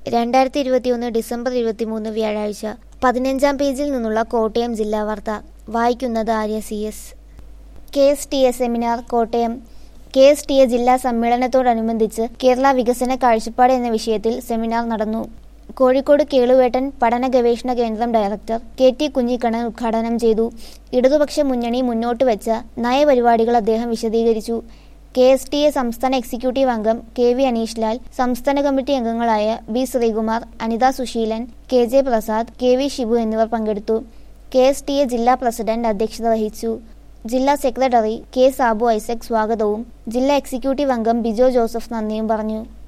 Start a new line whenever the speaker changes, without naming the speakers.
രണ്ടായിരത്തി ഇരുപത്തിയൊന്ന് ഡിസംബർ ഇരുപത്തിമൂന്ന് വ്യാഴാഴ്ച പതിനഞ്ചാം പേജിൽ നിന്നുള്ള കോട്ടയം ജില്ലാ വാർത്ത വായിക്കുന്നത് Arya C S K S T A seminar Kottayam K S T A ജില്ലാ സമ്മേളനത്തോടനുബന്ധിച്ച് കേരള വികസന കാഴ്ചപ്പാട് എന്ന വിഷയത്തിൽ സെമിനാർ നടന്നു കോഴിക്കോട് കേളുവേട്ടൻ പഠന ഗവേഷണ കേന്ദ്രം ഡയറക്ടർ കെ ടി കുഞ്ഞിക്കണ്ണൻ ഉദ്ഘാടനം ചെയ്തു ഇടതുപക്ഷ മുന്നണി മുന്നോട്ട് വെച്ച നയപരിപാടികൾ അദ്ദേഹം വിശദീകരിച്ചു കെ എസ് ടി എ സംസ്ഥാന എക്സിക്യൂട്ടീവ് അംഗം കെ വി അനീഷ് ലാൽ സംസ്ഥാന കമ്മിറ്റി അംഗങ്ങളായ B Sreekumar Anitha Suseelan K J Prasad K V Shibu എന്നിവർ പങ്കെടുത്തു കെ എസ് ടി എ ജില്ലാ പ്രസിഡന്റ് അധ്യക്ഷത വഹിച്ചു ജില്ലാ സെക്രട്ടറി കെ സാബു ഐസക് സ്വാഗതവും ജില്ലാ എക്സിക്യൂട്ടീവ് അംഗം ബിജോ ജോസഫ് നന്ദിയും പറഞ്ഞു